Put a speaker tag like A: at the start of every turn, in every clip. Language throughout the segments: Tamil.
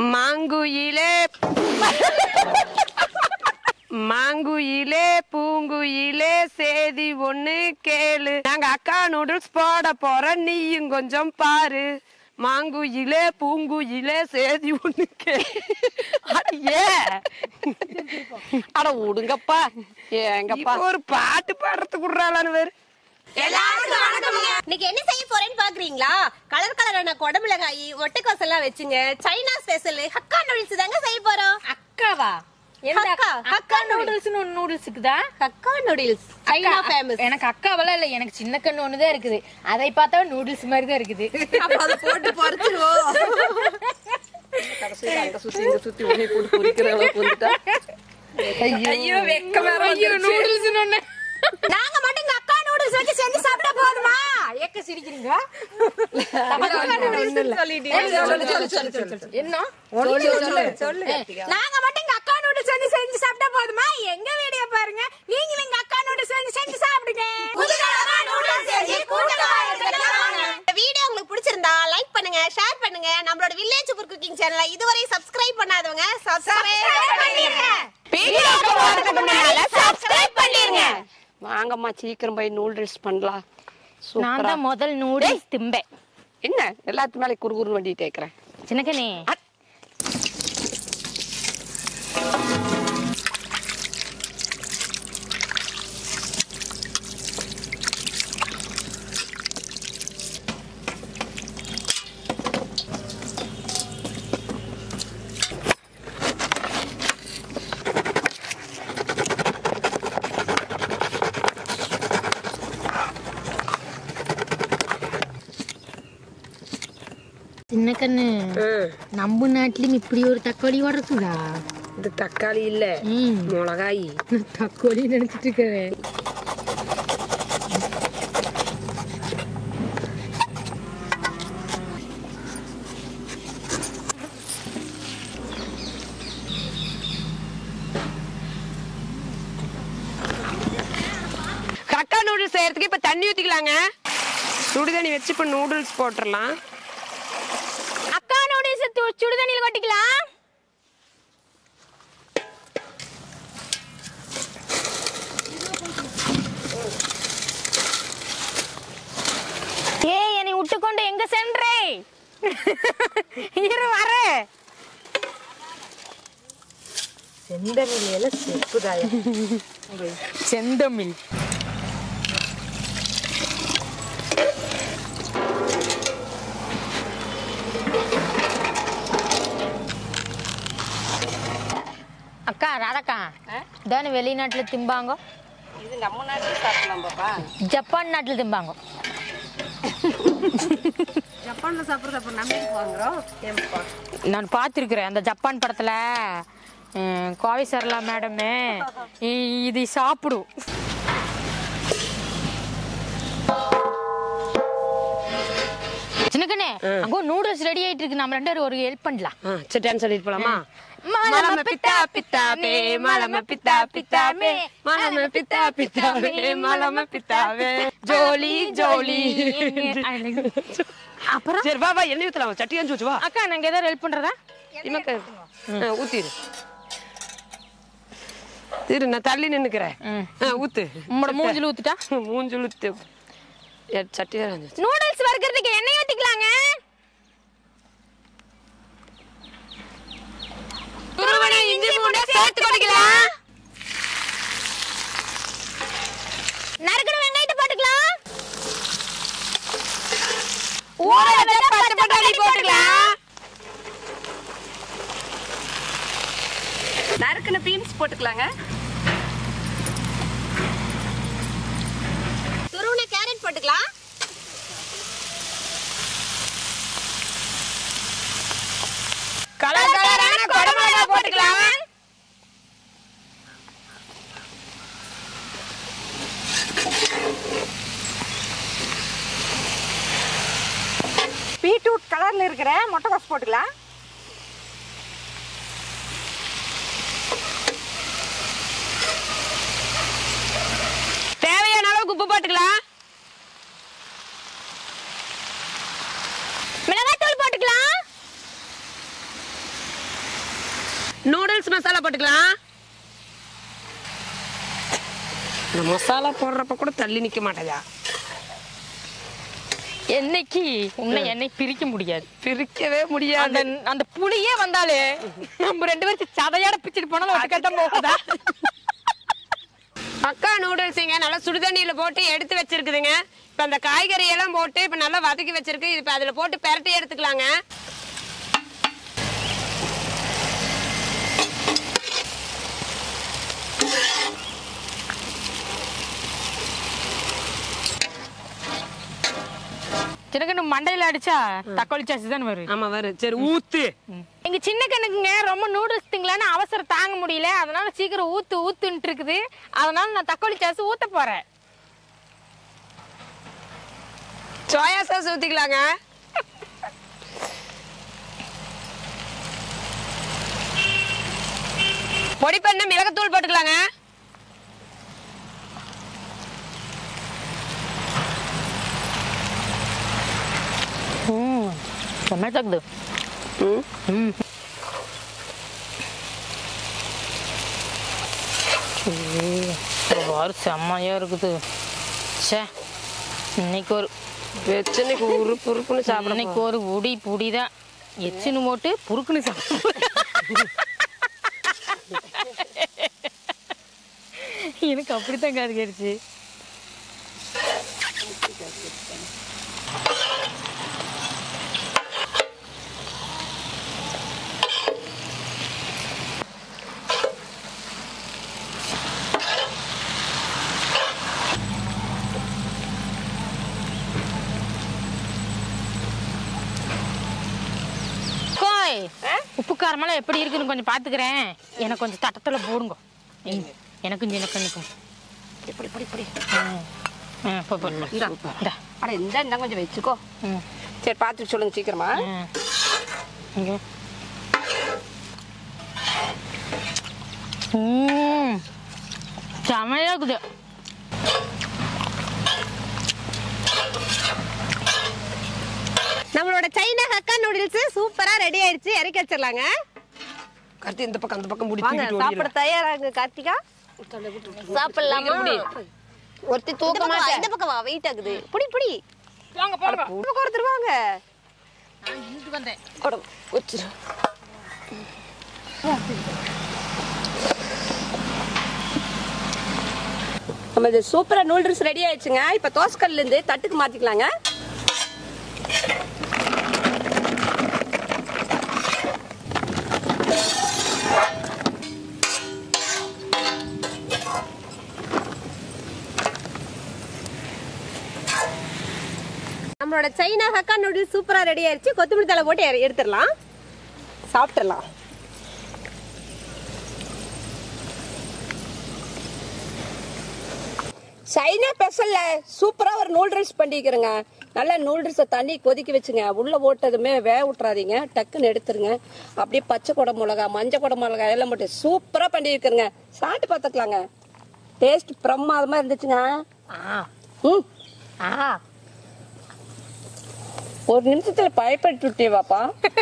A: மாங்குயிலே மாங்குயிலே பூங்குயிலே சேதி ஒண்ணு கேளு நாங்க அக்கா நூடுல்ஸ் போட போறோம் நீயும் கொஞ்சம் பாரு மாங்குயிலே பூங்குயிலே சேதி ஒண்ணு கேளு அட ஏன்
B: அட விடுங்கப்பா ஏங்கப்பா
A: இப்ப ஒரு பாட்டு பாடுறதுக்கு விடுறாளான்னு வேறு
C: எல்லாருக்கும் வணக்கம்ங்க இன்னைக்கு என்ன செய்ய போறேன்னு பாக்குறீங்களா கலர் கலரான குடமிளகாய் ஒட்டைக்கோஸ் எல்லாம் வச்சுங்க சைனா ஸ்பெஷல் ஹக்கா நூடுல்ஸ் தாங்க செய்ய போறோம்
D: அக்காவா எந்த
C: அக்கா,
D: அக்கா
C: அக்கா
D: நூடுல்ஸ் நூடுல்ஸ் இருக்குதா
C: ஹக்கா நூடுல்ஸ் சைனா ஃபேமஸ்
D: எனக்கு அக்காவெல்லாம் இல்ல எனக்கு சின்ன கண்ணு ஒண்ணுதான் இருக்குது அதை பார்த்தா நூடுல்ஸ் மாதிரி தான் இருக்குது
C: அப்ப அதை போட்டு பொறுத்துருவோம்
B: கடைசியில அங்க சுத்தி இங்க சுத்தி உன்னை போட்டு பொறிக்கிற அளவுக்கு வந்துட்டா
D: ஐயோ வெக்க ஐயோ நூடுல்ஸ் ஒண்ணு
C: நாங்க மட்டும் இங்க அக்கா நூடுல்ஸ் வச்சு செஞ்சு சாப்பிட்டா போதுமா
D: ஏக்க சிரிக்கிறீங்க என்ன
C: நாங்க மட்டும் இங்க அக்கா நூடுல்ஸ் வந்து செஞ்சு சாப்பிட்டா போதுமா எங்க வீடியோ பாருங்க நீங்களும் இங்க அக்கா நூடுல்ஸ் வந்து செஞ்சு சாப்பிடுங்க இந்த வீடியோ உங்களுக்கு பிடிச்சிருந்தா லைக் பண்ணுங்க ஷேர் பண்ணுங்க நம்மளோட வில்லேஜ் ஃபுட் குக்கிங் சேனலை இதுவரை சப்ஸ்கிரைப் பண்ணாதவங்க சப்ஸ்கிரைப் பண்ணிருங்க
A: வீடியோக்கு போறதுக்கு முன்னால
C: சப்ஸ்கிரைப் பண்ணிருங்க
B: வாங்கம்மா சீக்கிரம் போய் நூடுல்ஸ் பண்ணலாம்
D: நான்
B: சூப்பரா
D: தான் முதல் நூடுல்ஸ் திம்பேன்
B: என்ன எல்லாத்து மேலே குறுகுறு வண்டி தேய்க்கிறேன்
D: சின்னக்கனே சின்ன கண்ணு நம்ம நாட்டிலும் இப்படி ஒரு தக்காளி இருக்குதா
A: இது தக்காளி இல்ல
D: ம்
A: மிளகாய்
D: நான் தக்காளி நினைச்சிட்டு இருக்கேன்
A: கக்கா நூடுல்ஸ் செய்யறதுக்கு இப்ப தண்ணி ஊத்திக்கலாங்க சுடு தண்ணி வச்சு இப்ப நூடுல்ஸ் போட்டுடலாம்
D: அக்கா நூடுல்ஸ் சுடு தண்ணியில் கொட்டிக்கலாம் ஏய் என்னை விட்டுக்கொண்டு எங்க சென்றே இரு வர
A: செந்தமிழில செப்புதாய
D: செந்தமிழ் அக்கா ராதாக்கா தானே வெளிநாட்டுல திம்பாங்க
B: இது நம்ம நாட்டில் சாப்பிடலாம் பாப்பா
D: ஜப்பான் நாட்டுல திம்பாங்க
B: ஜப்பான்ல சாப்பிட்ற சாப்பிட்ற நம்ம எதுக்கு வாங்குறோம் ஏன்பா
D: நான் பார்த்துருக்குறேன் அந்த ஜப்பான் படத்துல ம், கோவை சரளா மேடமே இ- இது சாப்பிடும் சின்னக்கண்ணே அங்க நூடுல்ஸ் ரெடி ஆயிட்டு இருக்கு நம்ம ரெண்டு பேரும் ஒரு ஹெல்ப் பண்ணலாம்
A: சரி டான்ஸ் சொல்லிட்டு போலாமா
D: மலம
A: மலம பித்தா பித்தாவே மலம பித்தா பித்தாவே மலம பித்தா பித்தாவே மலம பித்தாவே ஜோலி ஜோலி
D: அப்புறம்
A: சரி வா வா எண்ணெய் ஊத்தலாம் சட்டி அஞ்சு வச்சு வா
D: அக்கா நாங்க ஏதாவது ஹெல்ப் பண்றதா
A: இமக்க ஆ, ஊத்திரு திரு நான் தள்ளி நின்னுக்கிறேன்
D: ம்.
A: ஆ, ஊத்து
D: உங்களோட மூஞ்சில ஊத்துட்டா
A: மூஞ்சில் ஊத்து ஏ, சட்டி தான் இருந்துச்சு.
D: நூடுல்ஸ் வறுக்கிறதுக்கு எண்ணெய் ஊத்திக்கலாங்க
A: துருவன இஞ்சி பூண்டை சேர்த்து கொடிக்கலாம்
D: நறுக்கணும் வெங்காயத்தை போட்டுக்கலாம்
A: ஊற வச்ச பச்சை பட்டாணி போட்டுக்கலாம்
B: நறுக்குன பீன்ஸ் போட்டுக்கலாங்க
C: துருவன கேரட் போட்டுக்கலாம்
A: கலர் கலரான குடமிளகா போட்டுக்கலாம்
B: பீட்ரூட் கலர்ல இருக்கிற முட்டைக்கோஸ் போட்டுக்கலாம்
A: தேவையான அளவுக்கு உப்பு போட்டுக்கலாம்
D: மிளகாய் தூள் போட்டுக்கலாம்
A: நூடுல்ஸ் மசாலா போட்டுக்கலாம் இந்த மசாலா போடுறப்ப கூட தள்ளி நிக்க மாட்டேதா
D: என்னைக்கு உன்னை என்னை பிரிக்க முடியாது
A: பிரிக்கவே
D: அந்த
A: முடியாது
D: அந்த புளியே வந்தாலே நம்ம ரெண்டு பேரும் சதையோட பிச்சுட்டு போனாலும் ஒட்டுக்கத்தான் போகுதா
A: அக்கா நூடுல்ஸுங்க நல்லா சுடுதண்ணியில போட்டு எடுத்து வச்சிருக்குதுங்க இப்ப அந்த காய்கறி எல்லாம் போட்டு இப்ப நல்லா வதக்கி வச்சிருக்கு இப்ப அதுல போட்டு பெரட்டி எடுத்துக்கலாங்க
D: சின்ன மண்டையில அடிச்சா தக்காளி சாசி தானே வரும்
A: ஆமா வரும் சரி ஊத்து
D: எங்க சின்ன கண்ணுக்குங்க ரொம்ப நூடுல்ஸ் திங்கலான்னு அவசரம் தாங்க முடியல அதனால சீக்கிரம் ஊத்து ஊத்துன்ட்டு இருக்குது அதனால நான் தக்காளி சாஸ் ஊத்த போறேன்
A: சோயா சாஸ் ஊத்திக்கலாங்க பொடி பண்ண மிளகுத்தூள் போட்டுக்கலாங்க
D: ம் செம்மட்டாக்குது
A: ம்.
D: ம் வாரு செம்மையா இருக்குது ச்சே இன்னைக்கு ஒரு
A: வச்சு இன்னைக்கு உருப்பு உருப்புன்னு சாப்பிட
D: இன்னைக்கு ஒரு உடி புடி தான் எச்சின்னு போட்டு புருக்குன்னு சாப்பிட எனக்கு அப்படித்தான் காது கேடுச்சு கோய் உப்பு காரமெல்லாம் எப்படி இருக்குன்னு கொஞ்சம் பாத்துக்கிறேன் எனக்கு கொஞ்சம் தட்டத்துல போடுங்க ம், எனக்கும் சின்ன கண்ணுக்கும்
A: இப்படி இப்படி இப்படி
D: ம். ம், போ, போ, போ.
A: இந்தா.
D: இந்தா.
A: அட இந்த இந்த கொஞ்சம் வச்சுக்கோ
D: ம்,
A: சரி பார்த்துட்டு சொல்லுங்க சீக்கிரமா
D: ம். இங்க. ம். செமையா இருக்குது
C: நம்மளோட சைனா ஹக்கா நூடுல்ஸ் சூப்பரா ரெடி ஆயிடுச்சு இறக்கி வச்சிடலாங்க
A: கருத்து இந்த பக்கம் அந்த பக்கம் முடி
C: வாங்க
A: தூக்கிட்டு
C: சாப்பிட
A: ஓடிடலாம்.
C: தயாராங்க கார்த்திகா சாப்பிடலாமா
A: ஒருத்தி
C: இந்த
A: தூக்க
C: பக்கம் வா,
A: மாட்டேன்
C: இந்த பக்கம் வா வெயிட் ஆகுது புடி புடி
D: வாங்க போங்க
C: இந்த பக்கம் ஒருத்தர் வாங்க
D: நான் இங்கிட்டு வந்தேன்
A: அட, வச்சிரு. நம்ம இது சூப்பரா நூடுல்ஸ் ரெடி ஆயிடுச்சுங்க இப்ப தோசைக்கல்ல இருந்து தட்டுக்கு மாத்திக்கலாங்க
C: நம்மளோட சைனா ஹக்கா நூடுல்ஸ் சூப்பரா ரெடி ஆயிடுச்சு கொத்தமல்லி தலை போட்டு எ- எடுத்துடலாம் சாப்பிட்டுடலாம்
A: சைனா ஸ்பெஷல்ல சூப்பரா ஒரு நூடுல்ஸ் பண்ணிக்கிறேங்க நல்லா நூடுல்ஸை தண்ணி கொதிக்க வச்சுங்க உள்ள போட்டதுமே வேக விட்டுறாதீங்க டக்குன்னு எடுத்துருங்க அப்படியே பச்சை குடை மிளகா மஞ்சள் குடை மிளகா எல்லாம் போட்டு சூப்பரா பண்ணி வைக்கிறேங்க சாப்பிட்டு பார்த்துக்கலாங்க டேஸ்ட் பிரமாதமா இருந்துச்சுங்க ம்
D: ஆ
A: ஒரு நிமிஷத்துல பயப்பட்டு விட்டே வாப்பா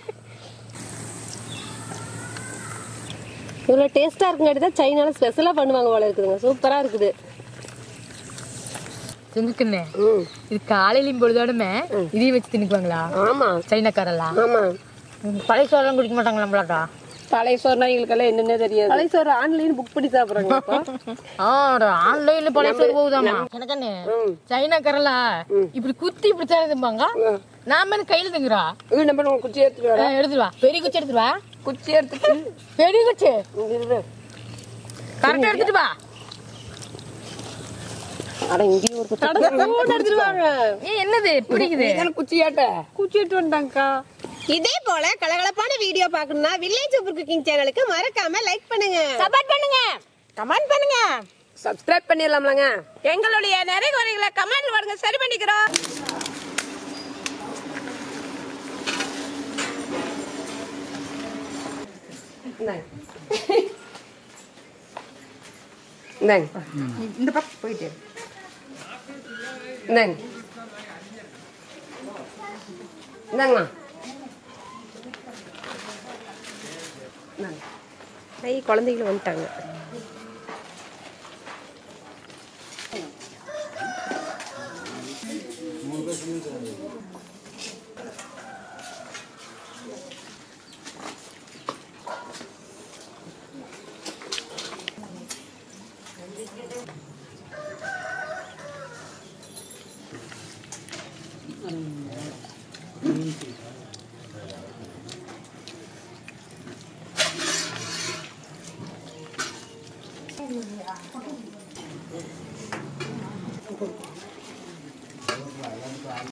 C: இவ்வளவு டேஸ்டா இருக்குங்காட்டி தான் சைனால ஸ்பெஷலா பண்ணுவாங்க போல இருக்குதுங்க சூப்பரா இருக்குது
D: செஞ்சுக்கண்ணே
A: ம்
D: இது காலையிலும் பொழுதோடமே இதையும் வச்சு தின்னுக்குவாங்களா
A: ஆமா
D: சைனாக்காரெல்லாம்
A: ஆமா
D: ம், பழைய சோறுலாம் குடிக்க மாட்டாங்களா நம்மளாட்டா
A: பழைய சோறுனா எங்களுக்கெல்லாம் என்னன்னே தெரியாது
C: பழைய சோறு ஆன்லைன் புக் பண்ணி சாப்பிடுறாங்க அப்போ
D: ஆ ஆன்லைன்ல பழைய சோறு போகுதாமா எனக்கண்ணே
A: ம்.
D: சைனாக்காரலா இப்படி குத்தி இப்படி திம்பாங்க நாம என்ன கையில திங்குறா
A: இது நம்ம நம்ம குச்சி எடுத்துட்டு வர
D: எடுத்துட்டு வா பெரிய குச்சி எடுத்துட்டு வா
A: குச்சி எடுத்துட்டு
D: பெரிய குச்சி
A: இங்க இரு.
D: கரெக்டா எடுத்துட்டு வா
A: அட இங்கேயும் ஒரு குச்சி
C: எடுத்துருவாங்க
D: ஏன் என்னது பிடிக்குது
A: இதான குச்சி ஆட்ட
C: குச்சி எடுத்து வந்துட்டாங்கக்கா இதே போல கலகலப்பான வீடியோ பார்க்கணும்னா வில்லேஜ் சூப்பர் குக்கிங் சேனலுக்கு மறக்காம லைக் பண்ணுங்க
D: சப்போர்ட் பண்ணுங்க கமெண்ட் பண்ணுங்க
A: சப்ஸ்கிரைப் பண்ணிடலாம்லங்க எங்களுடைய நிறைய குறைகளை கமெண்ட் பண்ணுங்க சரி பண்ணிக்கிறோம் இந்தாங்க. இந்தாங்க.
B: இந்த பக்கம் போயிட்டு
A: இந்தாங்க. இந்தாங்கம்மா இந்தாங்க.
B: ஐ குழந்தைகளும் வந்துட்டாங்க